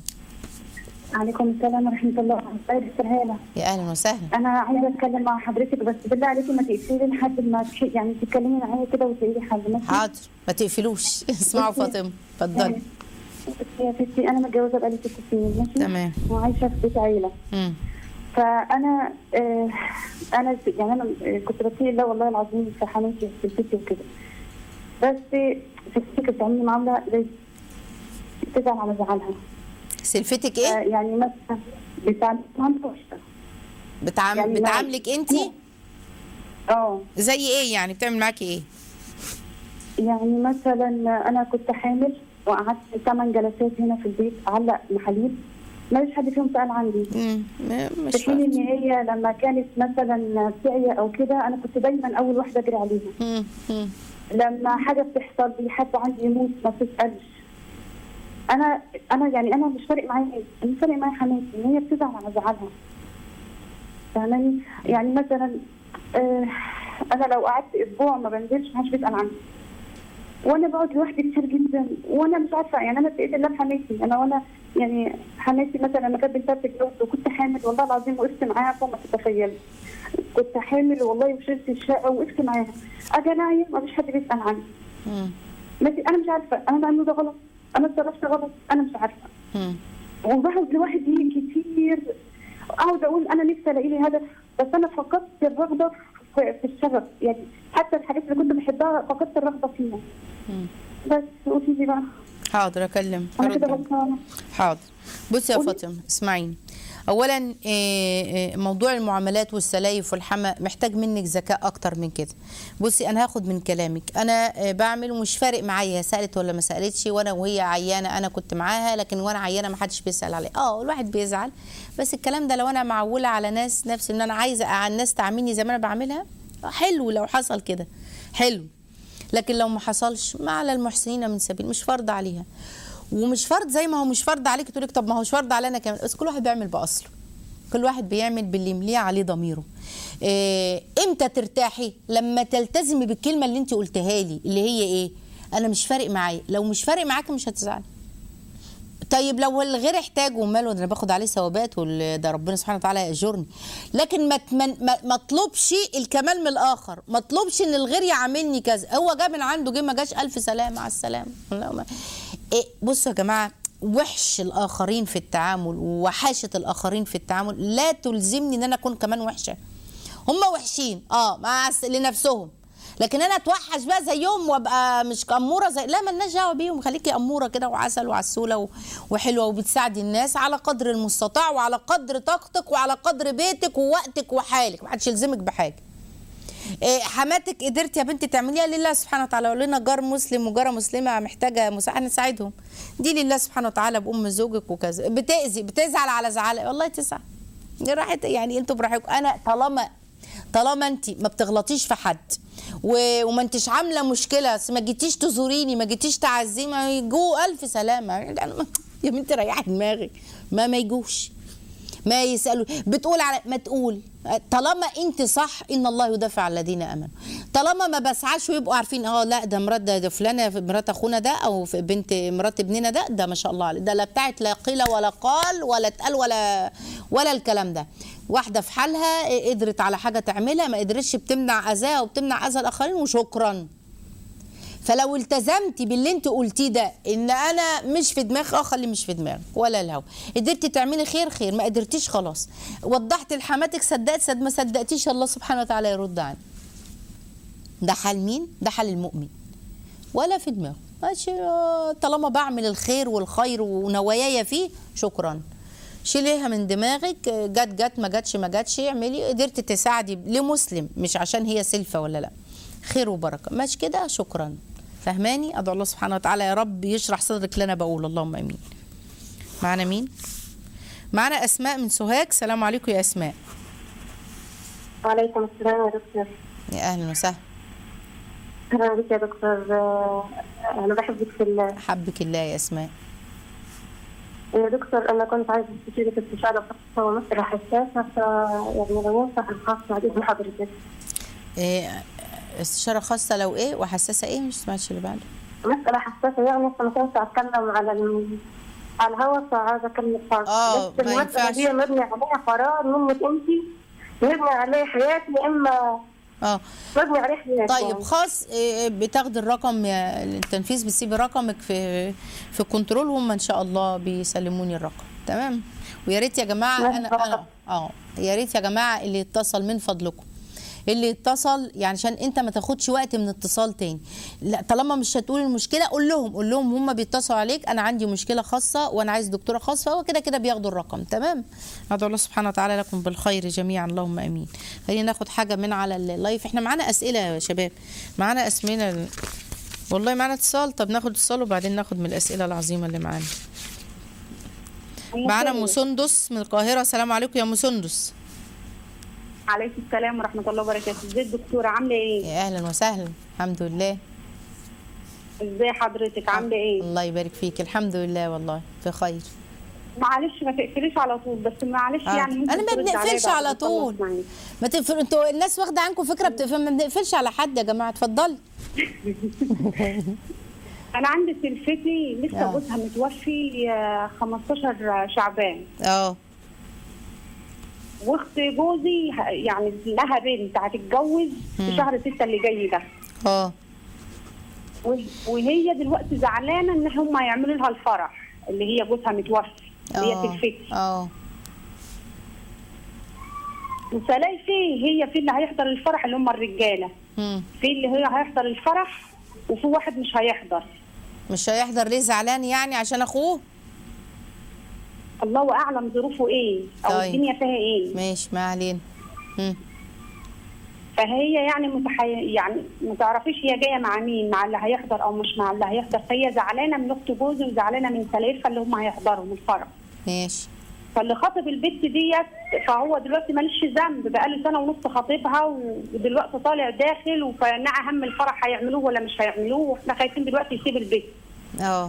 عليكم السلام ورحمة الله وبركاته دكتور هالة يا اهلا وسهلا أنا عايزة أتكلم مع حضرتك بس بالله عليكي ما تقفلي لي لحد ما تح- يعني تتكلمي معايا كده وتقولي لي حل ماشي؟ حاضر ما تقفلوش اسمعوا فاطمه اتفضلي يا ستي أنا متجوزة بقالي ست سنين ماشي؟ تمام. وعايشة في بيت عيلة مم. فأنا آه أنا يعني أنا آه، كنت بتقي الله والله العظيم في حماتي في البيت وكده بس ستي كانت بتعملني معاملة زي بتزعل على زعلها سلفتك آه ايه يعني مثلا بتعمل معاملة وحشة بتعام... يعني ما- بتعاملك انت اه زي ايه يعني بتعمل معاكي ايه يعني مثلا انا كنت حامل وقعدت ثمان جلسات هنا في البيت اعلق محاليل ما فيش حد فيهم سال عندي مم. م- مش في حين ان وقت. هي لما كانت مثلا سعيه او كده انا كنت دايما اول واحده اجري عليها مم. مم. لما حاجه بتحصل لي حد عندي يموت ما بتسالش انا انا يعني انا مش فارق معايا إيه؟ انا فارق معايا حماتي ان هي بتزعل على زعلها فاهماني يعني مثلا آه انا لو قعدت اسبوع ما بنزلش ما حدش بيسال عني وانا بقعد لوحدي كتير جدا وانا مش عارفه يعني انا اتقيت الله بحماتي انا وانا يعني حماتي مثلا لما كانت بنتها بتتجوز وكنت حامل والله العظيم وقفت معاها فوق ما تتخيلي كنت حامل والله وشلت الشقه وقفت معاها اجي انايم ما فيش حد بيسال عني مم. بس انا مش عارفه انا بعمل ده غلط انا اتصرفت غلط انا مش عارفه مم. وبقعد لوحدي كتير اقعد اقول انا نفسي الاقي لي هدف بس انا فقدت الرغبه في, في الشغف يعني حتى الحاجات اللي كنت بحبها فقدت الرغبه فيها مم. بس قولي لي بقى حاضر اكلم انا كده هرد. غلطانه حاضر بصي يا قولي. فاطمه اسمعيني اولا إيه، إيه، موضوع المعاملات والسلايف والحما محتاج منك ذكاء اكتر من كده بصي انا هاخد من كلامك انا آه، بعمل ومش فارق معايا هي سالت ولا ما سالتش وانا وهي عيانه انا كنت معاها لكن وانا عيانه ما حدش بيسال عليا اه الواحد بيزعل بس الكلام ده لو انا معوله على ناس نفس ان انا عايزه على الناس تعاملني زي ما انا بعملها آه، حلو لو حصل كده حلو لكن لو ما حصلش ما على المحسنين من سبيل مش فرض عليها ومش فرض زي ما هو مش فرض عليك تقول لك طب ما هو مش فرض علينا كمان بس كل واحد بيعمل باصله كل واحد بيعمل باللي يمليه عليه ضميره إيه امتى ترتاحي لما تلتزمي بالكلمه اللي انت قلتها لي اللي هي ايه انا مش فارق معايا لو مش فارق معاكي مش هتزعلي طيب لو الغير احتاج وماله ده انا باخد عليه ثوابات وال- ده ربنا سبحانه وتعالى ياجرني لكن ما ما ما- ما اطلبش الكمال من الاخر ما اطلبش ان الغير يعاملني كذا هو جه من عنده جه ما جاش الف سلام مع السلامه لا ما- إيه بصوا يا جماعه وحش الاخرين في التعامل ووحاشه الاخرين في التعامل لا تلزمني ان انا اكون كمان وحشه هم وحشين اه مع الس- لنفسهم لكن انا اتوحش بقى زيهم وابقى مش اموره زي لا مالناش دعوه بيهم خليكي اموره كده وعسل وعسوله و- وحلوه وبتساعدي الناس على قدر المستطاع وعلى قدر طاقتك وعلى قدر بيتك ووقتك وحالك محدش يلزمك بحاجه إيه، حماتك قدرت يا بنتي تعمليها لله سبحانه وتعالى قول لنا جار مسلم وجاره مسلمه محتاجه مساعده نساعدهم دي لله سبحانه وتعالى بام زوجك وكذا بتاذي بتزعل على زعل والله تزعل دي راحت يعني انتوا براحتكم انا طالما طالما انت ما بتغلطيش في حد و... وما انتش عامله مشكله ما جيتيش تزوريني ما جيتيش تعزيني ما يجوا الف سلامه يعني ما- يا بنتي ريحي دماغك ما ما يجوش ما يسالوا بتقول على ما تقول طالما انت صح ان الله يدافع عن الذين امنوا طالما ما بسعاش ويبقوا عارفين اه لا ده مرات ده, ده فلانه في مرات اخونا ده او في بنت مرات ابننا ده ده ما شاء الله عليه ده لا بتاعت لا قيل ولا قال ولا اتقال ولا ولا الكلام ده واحده في حالها قدرت على حاجه تعملها ما قدرتش بتمنع اذاها وبتمنع اذى الاخرين وشكرا فلو التزمتي باللي انت قلتيه ده ان انا مش في دماغي اه خلي مش في دماغك ولا الهوا قدرتي تعملي خير خير ما قدرتيش خلاص وضحت لحماتك صدقت صد ما صدقتيش الله سبحانه وتعالى يرد عنك ده حال مين ده حال المؤمن ولا في دماغه ماشي آه، طالما بعمل الخير والخير ونواياي فيه شكرا شيليها من دماغك آه، جت جت ما جاتش ما جاتش اعملي قدرت تساعدي لمسلم مش عشان هي سلفه ولا لا خير وبركه ماشي كده شكرا فهماني ادعو الله سبحانه وتعالى يا رب يشرح صدرك اللي انا بقول اللهم امين معنا مين معنا اسماء من سوهاج سلام عليكم يا اسماء وعليكم السلام يا دكتور يا اهلا وسهلا اهلا بك يا دكتور آه، انا بحبك في الله حبك الله يا اسماء يا دكتور انا كنت عايزه استشيرك استشاره خاصه ومساله حساسه ف يعني لو ينفع الخاص بعد اذن حضرتك إيه استشاره خاصه لو ايه وحساسه ايه مش سمعتش اللي بعده مساله حساسه يعني لسه ما ينفع اتكلم على ال... على الهواء فعايزه اكلم خاص آه، بس ما المساله ينفعش. دي مبني عليها قرار منك انت مبني عليه حياتي اما اه مبني عليه حياتي طيب يعني. خاص إيه، بتاخدي الرقم يا- التنفيذ بتسيبي رقمك في في الكنترول وهم ان شاء الله بيسلموني الرقم تمام ويا ريت يا جماعه ماشي انا طبعا. انا اه يا ريت يا جماعه اللي يتصل من فضلكم اللي يتصل يعني عشان انت ما تاخدش وقت من اتصال تاني لا طالما مش هتقول المشكله قول لهم قول لهم هم بيتصلوا عليك انا عندي مشكله خاصه وانا عايز دكتوره خاصه فهو كده كده بياخدوا الرقم تمام ادعو الله سبحانه وتعالى لكم بالخير جميعا اللهم امين خلينا ناخد حاجه من على اللايف احنا معانا اسئله يا شباب معانا اسئله والله معانا اتصال طب ناخد اتصال وبعدين ناخد من الاسئله العظيمه اللي معانا معانا ام سندس من القاهره السلام عليكم يا ام سندس عليكم السلام ورحمة الله وبركاته، ازي الدكتورة عاملة ايه؟ يا اهلا وسهلا الحمد لله ازي حضرتك عاملة ايه؟ الله يبارك فيك الحمد لله والله في خير معلش ما تقفليش على طول بس معلش آه. يعني ممكن انا ما ترد عليا بنقفلش بعد على ما طول أخلص معاكي. ما تقفل انتوا الناس واخده عنكم فكره بتقفل ما بنقفلش على حد يا جماعه اتفضلي انا عندي سلفتي لسه آه. جوزها متوفي آه، 15 شعبان اه واخت جوزي ه- يعني لها بنت هتتجوز في شهر 6 اللي جاي ده اه وه- وهي دلوقتي زعلانه ان هم يعملوا لها الفرح اللي هي جوزها متوفي اللي هي اه سلفتي اه وسلايفي هي في اللي هيحضر الفرح اللي هم الرجاله مم. في اللي هي هيحضر الفرح وفي واحد مش هيحضر مش هيحضر ليه زعلان يعني عشان اخوه الله اعلم ظروفه ايه او طيب. الدنيا فيها ايه ماشي ما علينا مم. فهي يعني متحي... يعني ما تعرفيش هي جايه مع مين مع اللي هيحضر او مش مع اللي هيحضر فهي زعلانه من اخت جوزي وزعلانه من سلايفها اللي هم هيحضروا من الفرح ماشي فاللي خاطب البت ديت فهو دلوقتي مالش ذنب بقاله سنه ونص خاطبها ودلوقتي طالع داخل وفنع هم الفرح هيعملوه ولا مش هيعملوه واحنا خايفين دلوقتي يسيب البيت اه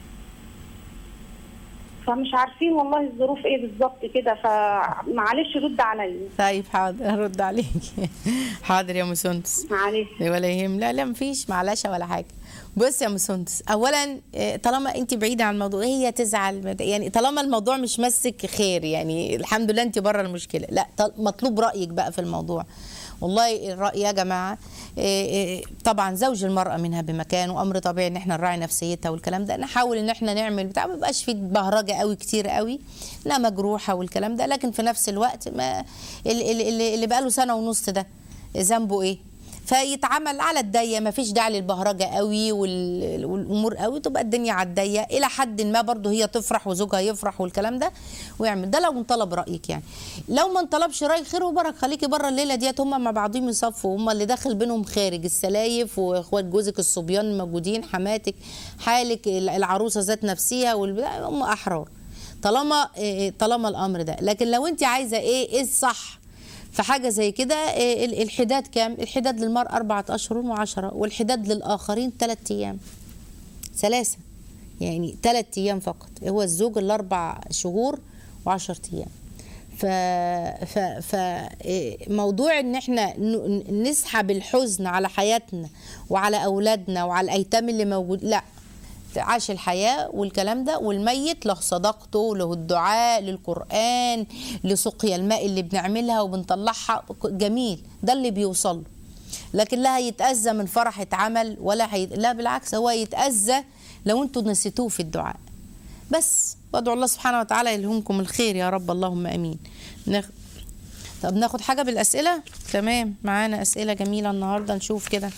فمش عارفين والله الظروف ايه بالظبط كده فمعلش رد عليا طيب حاضر هرد عليك حاضر يا مسندس معلش ولا يهم لا لا مفيش معلش ولا حاجه بص يا مسندس اولا آه، طالما انت بعيده عن الموضوع هي تزعل يعني طالما الموضوع مش مسك خير يعني الحمد لله انت بره المشكله لا طل- مطلوب رايك بقى في الموضوع والله الراي يا جماعه آه، آه، طبعا زوج المراه منها بمكان وامر طبيعي ان احنا نراعي نفسيتها والكلام ده نحاول ان احنا نعمل بتاع ما يبقاش في بهرجه قوي كتير قوي لا مجروحه والكلام ده لكن في نفس الوقت ما اللي, اللي, اللي بقى له سنه ونص ده ذنبه ايه فيتعمل على الضيق ما فيش داعي للبهرجه قوي وال- والامور قوي تبقى الدنيا على الضيق الى حد ما برضه هي تفرح وزوجها يفرح والكلام ده ويعمل ده لو انطلب رايك يعني لو ما انطلبش راي خير وبرك خليكي بره الليله ديت هم مع بعضهم يصفوا هم اللي داخل بينهم خارج السلايف واخوات جوزك الصبيان موجودين حماتك حالك العروسه ذات نفسها والبتاع هم احرار طالما إيه، طالما الامر ده لكن لو انت عايزه ايه ايه الصح فحاجة زي كده إيه، ال- الحداد كام؟ الحداد للمرأة أربعة أشهر وعشرة والحداد للآخرين ثلاثة أيام ثلاثة يعني ثلاثة أيام فقط هو الزوج الأربع شهور وعشرة أيام ف ف ف إيه، موضوع ان احنا ن- ن- نسحب الحزن على حياتنا وعلى اولادنا وعلى الايتام اللي موجود لا عاش الحياة والكلام ده والميت له صدقته له الدعاء للقرآن لسقيا الماء اللي بنعملها وبنطلعها جميل ده اللي بيوصل له لكن لا هيتأذى من فرح اتعمل ولا هي... لا بالعكس هو يتأذى لو انتوا نسيتوه في الدعاء بس وادعوا الله سبحانه وتعالى يلهمكم الخير يا رب اللهم امين ناخ... طب ناخد حاجة بالأسئلة تمام معانا أسئلة جميلة النهاردة نشوف كده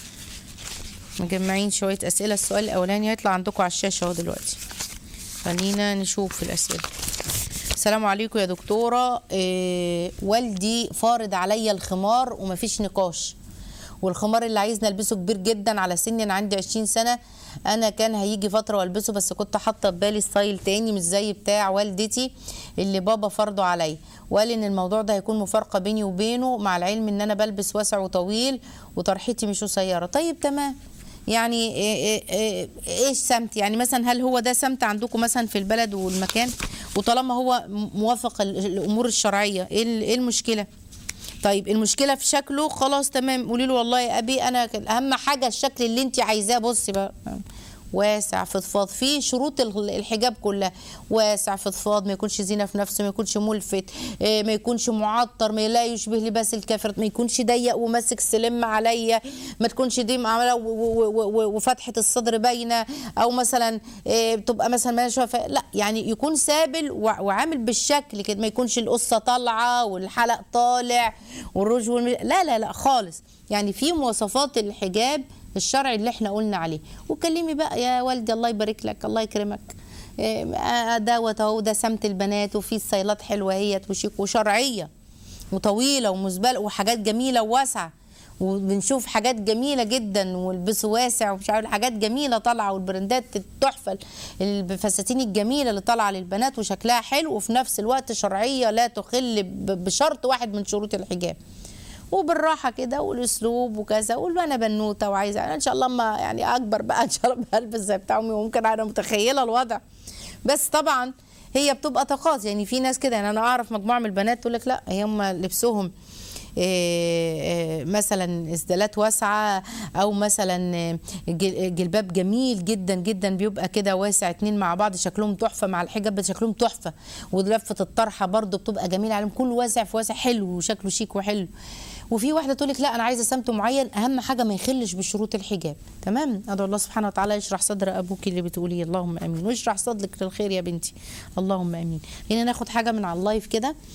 مجمعين شوية أسئلة السؤال الأولاني هيطلع عندكم على الشاشة اهو دلوقتي خلينا نشوف الأسئلة السلام عليكم يا دكتورة إيه والدي فارض عليا الخمار ومفيش نقاش والخمار اللي عايزني البسه كبير جدا على سني انا عندي 20 سنه انا كان هيجي فتره والبسه بس كنت حاطه في بالي ستايل تاني مش زي بتاع والدتي اللي بابا فرضه عليا وقال ان الموضوع ده هيكون مفارقه بيني وبينه مع العلم ان انا بلبس واسع وطويل وطرحتي مش قصيره طيب تمام يعني إيه إيه إيه ايش سمت يعني مثلا هل هو ده سمت عندكم مثلا في البلد والمكان وطالما هو موافق ال- الامور الشرعيه ايه ال- إيه المشكله طيب المشكله في شكله خلاص تمام قولي له والله يا ابي انا ك- اهم حاجه الشكل اللي انت عايزاه بصي بقى واسع فضفاض فيه شروط ال- الحجاب كلها واسع فضفاض ما يكونش زينه في نفسه ما يكونش ملفت إيه، ما يكونش معطر ما لا يشبه لباس الكافر ما يكونش ضيق وماسك سلم عليا ما تكونش دي عامله و- و- و- و- وفتحه الصدر باينه او مثلا إيه، بتبقى مثلا ما شويه ف- لا يعني يكون سابل وع- وعامل بالشكل كده ما يكونش القصه طالعه والحلق طالع والروج والم... لا لا لا خالص يعني في مواصفات الحجاب الشرعي اللي احنا قلنا عليه وكلمي بقى يا والدي الله يبارك لك الله يكرمك إيه، آه، دوت اهو ده سمت البنات وفي ستايلات حلوه اهيت وشيك وشرعيه وطويله ومزبله وحاجات جميله وواسعه وبنشوف حاجات جميله جدا والبسوا واسع ومش عارف حاجات جميله طالعه والبرندات التحفه الفساتين الجميله اللي طالعه للبنات وشكلها حلو وفي نفس الوقت شرعيه لا تخل ب- بشرط واحد من شروط الحجاب وبالراحه كده والاسلوب وكذا اقول له انا بنوته وعايزه أنا ان شاء الله ما يعني اكبر بقى ان شاء الله بلبس زي بتاع امي وممكن انا متخيله الوضع بس طبعا هي بتبقى طاقات يعني في ناس كده يعني انا اعرف مجموعه من البنات تقول لك لا هم لبسهم إيه، إيه، مثلا اسدالات واسعه او مثلا إيه، جل- جلباب جميل جدا جدا بيبقى كده واسع اتنين مع بعض شكلهم تحفه مع الحجاب بس شكلهم تحفه ولفه الطرحه برضو بتبقى جميله عليهم كله واسع في واسع حلو وشكله شيك وحلو وفي واحده تقول لك لا انا عايزه سمت معين اهم حاجه ما يخلش بشروط الحجاب تمام ادعو الله سبحانه وتعالى يشرح صدر ابوك اللي بتقوليه اللهم امين ويشرح صدرك للخير يا بنتي اللهم امين خلينا ناخد حاجه من على اللايف كده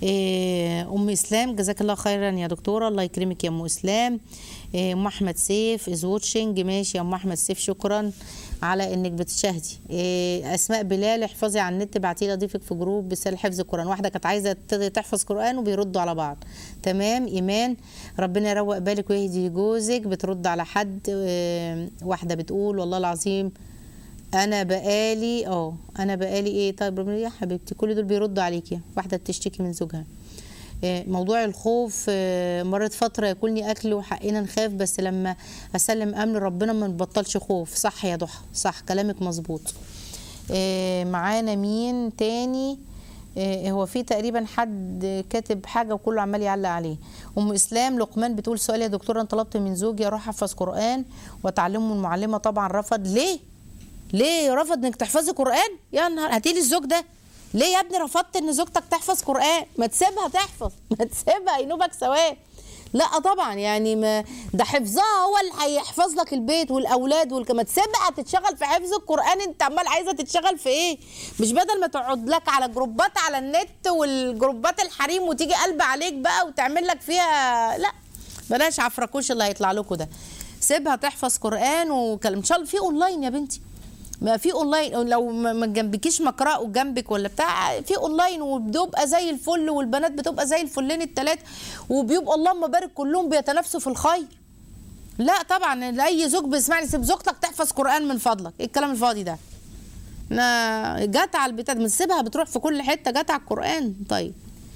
إيه، ام اسلام جزاك الله خيرا يا دكتوره الله يكرمك يا ام اسلام إيه، ام احمد سيف از واتشنج ماشي يا ام احمد سيف شكرا على انك بتشاهدي إيه، اسماء بلال احفظي على النت ابعتي لي اضيفك في جروب بسال حفظ القران واحده كانت عايزه ت- تحفظ قران وبيردوا على بعض تمام ايمان ربنا يروق بالك ويهدي جوزك بترد على حد إيه، واحده بتقول والله العظيم انا بقالي اه انا بقالي ايه طيب ربنا يا حبيبتي كل دول بيردوا عليكي واحده بتشتكي من زوجها آه، موضوع الخوف آه، مرت فتره ياكلني اكل وحقنا نخاف بس لما اسلم امر ربنا ما نبطلش خوف صح يا ضحى صح كلامك مظبوط آه، معانا مين تاني آه، هو في تقريبا حد كاتب حاجه وكله عمال يعلق عليه ام اسلام لقمان بتقول سؤال يا دكتوره انا طلبت من زوجي اروح احفظ قران واتعلمه المعلمه طبعا رفض ليه ليه رفض انك تحفظي قران يا نهار هاتيلي الزوج ده ليه يا ابني رفضت ان زوجتك تحفظ قران ما تسيبها تحفظ ما تسيبها ينوبك ثواب لا طبعا يعني ما ده حفظها هو اللي هيحفظ لك البيت والاولاد والك ما تسيبها تتشغل في حفظ القران انت عمال عايزه تتشغل في ايه مش بدل ما تقعد لك على جروبات على النت والجروبات الحريم وتيجي قلب عليك بقى وتعمل لك فيها لا بلاش عفركوش اللي هيطلع لكم ده سيبها تحفظ قران وكلام ان شاء الله في اونلاين يا بنتي ما في اونلاين لو ما ما جنبكيش مقرأ جنبك ولا بتاع في اونلاين وبتبقى زي الفل والبنات بتبقى زي الفلين التلاتة وبيبقى اللهم بارك كلهم بيتنافسوا في الخير لا طبعا اي زوج بيسمعني سيب زوجتك تحفظ قران من فضلك ايه الكلام الفاضي ده نا جت على البتاع ما تسيبها بتروح في كل حته جت على القران طيب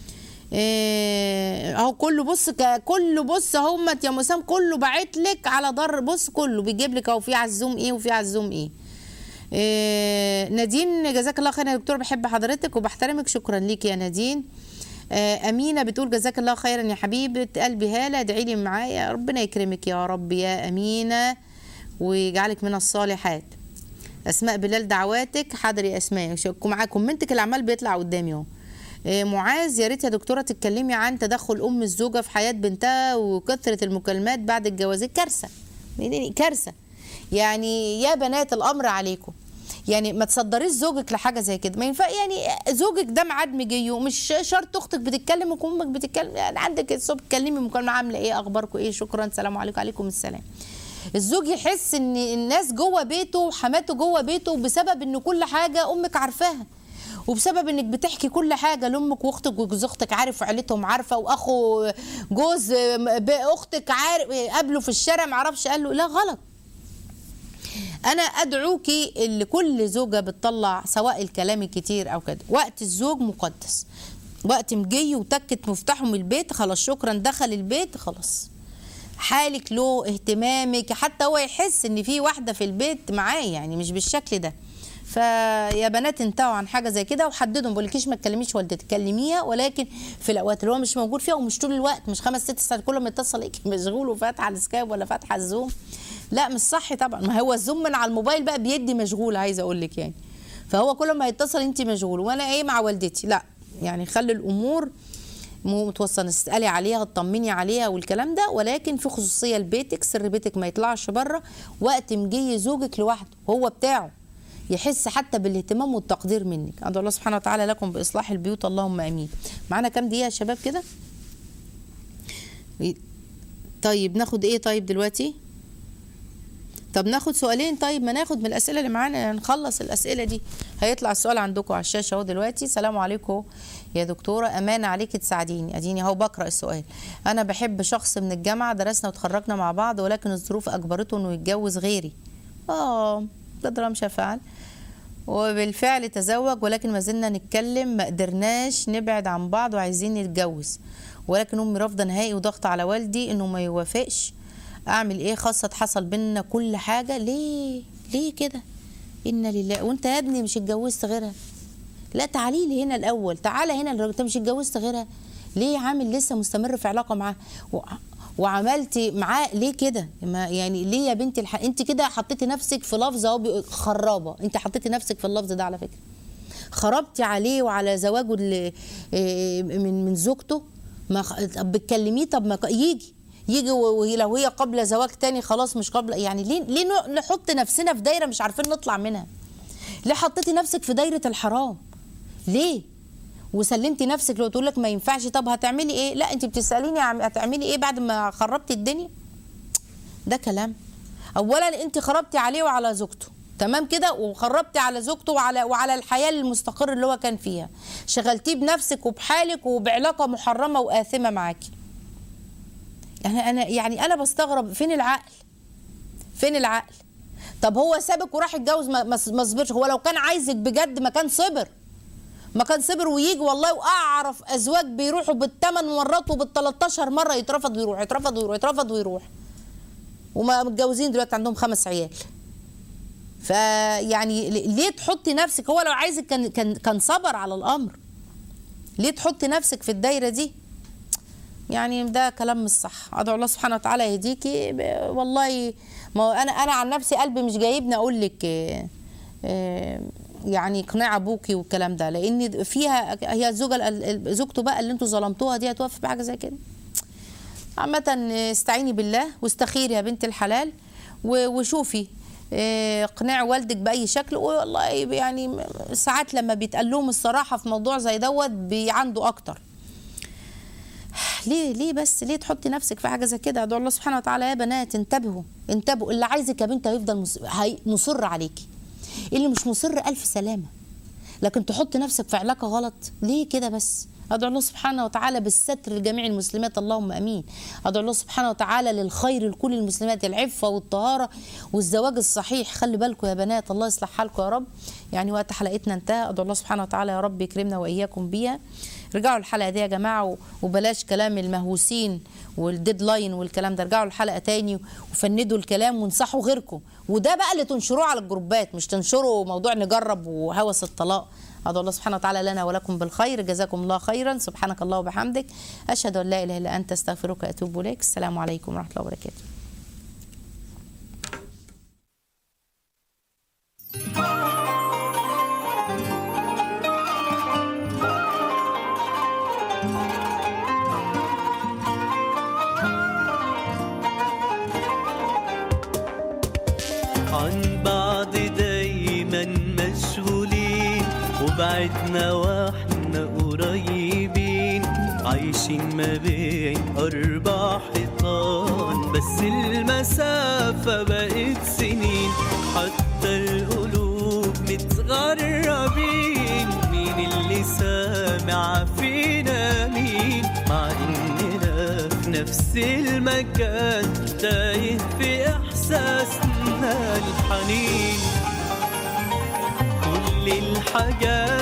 إيه، اهو كله بص ك- كله بص اهومت يا مسام كله باعت لك على ضر بص كله بيجيب لك اهو في على الزوم ايه وفي على الزوم ايه إيه، نادين جزاك الله خيرا يا دكتور بحب حضرتك وبحترمك شكرا ليك يا نادين آه، أمينة بتقول جزاك الله خيرا يا حبيبة قلبي هالة ادعي لي معايا ربنا يكرمك يا رب يا أمينة ويجعلك من الصالحات أسماء بلال دعواتك حاضر يا أسماء شكوا معاكم كومنتك اللي عمال بيطلع قدامي أهو آه، معاذ يا ريت يا دكتوره تتكلمي عن تدخل ام الزوجه في حياه بنتها وكثره المكالمات بعد الجواز كارثه يعني كارثه يعني يا بنات الامر عليكم يعني ما تصدريش زوجك لحاجه زي كده ما ينفع يعني زوجك ده ميعاد مجيه ومش شرط اختك بتتكلم وامك بتتكلم يعني عندك الصبح تكلمي مكالمه عامله ايه اخباركم ايه شكرا سلام عليكم عليكم السلام الزوج يحس ان الناس جوه بيته وحماته جوه بيته بسبب ان كل حاجه امك عارفاها وبسبب انك بتحكي كل حاجه لامك واختك وجوز اختك عارف وعيلتهم عارفه واخو جوز اختك عارف قابله في الشارع معرفش قال له لا غلط انا ادعوكي اللي كل زوجه بتطلع سواء الكلام الكتير او كده وقت الزوج مقدس وقت مجي وتكت مفتاحه من البيت خلاص شكرا دخل البيت خلاص حالك له اهتمامك حتى هو يحس ان في واحده في البيت معاه يعني مش بالشكل ده فيا بنات انتهوا عن حاجه زي كده وحددوا ما بقولكيش ما تكلميش والدتك كلميها ولكن في الاوقات اللي هو مش موجود فيها ومش طول الوقت مش خمس ست ساعات كل ما يتصل عليكي مشغول وفاتحه السكايب ولا فاتحه الزوم لا مش صح طبعا ما هو الزوم من على الموبايل بقى بيدي مشغول عايزه اقول لك يعني فهو كل ما يتصل انت مشغول وانا ايه مع والدتي لا يعني خلي الامور متوصل تسالي عليها تطمني عليها والكلام ده ولكن في خصوصيه لبيتك سر بيتك ما يطلعش بره وقت مجي زوجك لوحده هو بتاعه يحس حتى بالاهتمام والتقدير منك ادعو الله سبحانه وتعالى لكم باصلاح البيوت اللهم امين معانا كام دقيقه يا شباب كده طيب ناخد ايه طيب دلوقتي طب ناخد سؤالين طيب ما ناخد من الاسئله اللي معانا نخلص الاسئله دي هيطلع السؤال عندكم على الشاشه اهو دلوقتي السلام عليكم يا دكتوره امانه عليك تساعديني اديني اهو بقرا السؤال انا بحب شخص من الجامعه درسنا وتخرجنا مع بعض ولكن الظروف اجبرته انه يتجوز غيري اه قدر مش فعل وبالفعل تزوج ولكن ما زلنا نتكلم ما قدرناش نبعد عن بعض وعايزين نتجوز ولكن امي رافضه نهائي وضغط على والدي انه ما يوافقش اعمل ايه خاصه حصل بينا كل حاجه ليه ليه كده انا لله وانت يا ابني مش اتجوزت غيرها لا تعالي لي هنا الاول تعالى هنا انت مش اتجوزت غيرها ليه عامل لسه مستمر في علاقه معاه وعملتي معاه ليه كده ما يعني ليه يا بنتي الح... انت كده حطيتي نفسك في لفظ اهو خرابه انت حطيتي نفسك في اللفظ ده على فكره خربتي عليه وعلى زواجه اللي من من زوجته ما طب بتكلميه طب ما يجي يجي ولو هي قبل زواج تاني خلاص مش قبل يعني ليه ليه نحط نفسنا في دايره مش عارفين نطلع منها ليه حطيتي نفسك في دايره الحرام ليه وسلمتي نفسك لو تقول لك ما ينفعش طب هتعملي ايه لا انت بتساليني عم- هتعملي ايه بعد ما خربتي الدنيا ده كلام اولا انت خربتي عليه وعلى زوجته تمام كده وخربتي على زوجته وعلى وعلى الحياه المستقر اللي هو كان فيها شغلتيه بنفسك وبحالك وبعلاقه محرمه واثمه معاكي يعني انا يعني انا بستغرب فين العقل فين العقل طب هو سابك وراح يتجوز ما ما ما صبرش هو لو كان عايزك بجد ما كان صبر ما كان صبر ويجي والله واعرف ازواج بيروحوا بالثمان مرات وبال13 مره يترفض ويروح يترفض ويروح يترفض ويروح وما متجوزين دلوقتي عندهم خمس عيال فيعني ل- ليه تحطي نفسك هو لو عايزك كان كان كان صبر على الامر ليه تحطي نفسك في الدايره دي يعني ده كلام مش صح ادعو الله سبحانه وتعالى يهديكي ب- والله ما هو انا انا عن نفسي قلبي مش جايبني اقول لك آه، آه، يعني اقناع ابوكي والكلام ده لان فيها هي الزوجه ال- ال- زوجته بقى اللي انتوا ظلمتوها دي هتوقف بحاجه زي كده عامة استعيني بالله واستخيري يا بنت الحلال و- وشوفي آه، اقنعي والدك باي شكل والله يعني ساعات لما بيتقال لهم الصراحه في موضوع زي دوت بيعندوا اكتر ليه ليه بس ليه تحطي نفسك في حاجه زي كده ادعو الله سبحانه وتعالى يا بنات انتبهوا انتبهوا اللي عايزك يا بنت هيفضل مص... هي... مصر عليكي اللي مش مصر الف سلامه لكن تحط نفسك في علاقه غلط ليه كده بس ادعو الله سبحانه وتعالى بالستر لجميع المسلمات اللهم امين ادعو الله سبحانه وتعالى للخير لكل المسلمات العفه والطهاره والزواج الصحيح خلي بالكم يا بنات الله يصلح حالكم يا رب يعني وقت حلقتنا انتهى ادعو الله سبحانه وتعالى يا رب يكرمنا واياكم بيها رجعوا الحلقه دي يا جماعه و- وبلاش كلام المهووسين والديدلاين والكلام ده رجعوا الحلقه تاني وفندوا الكلام وانصحوا غيركم وده بقى اللي تنشروه على الجروبات مش تنشروا موضوع نجرب وهوس الطلاق أدعو الله سبحانه وتعالى لنا ولكم بالخير جزاكم الله خيرا سبحانك الله وبحمدك أشهد أن لا إله إلا أنت أستغفرك وأتوب إليك السلام عليكم ورحمة الله وبركاته عن بعض دايما مشغولين وبعدنا واحنا قريبين عايشين ما بين أربع حيطان بس المسافة بقت سنين حتى القلوب متغربين مين اللي سامع فينا مين مع إننا في نفس المكان تايه في إحساسنا الحنين كل الحاجات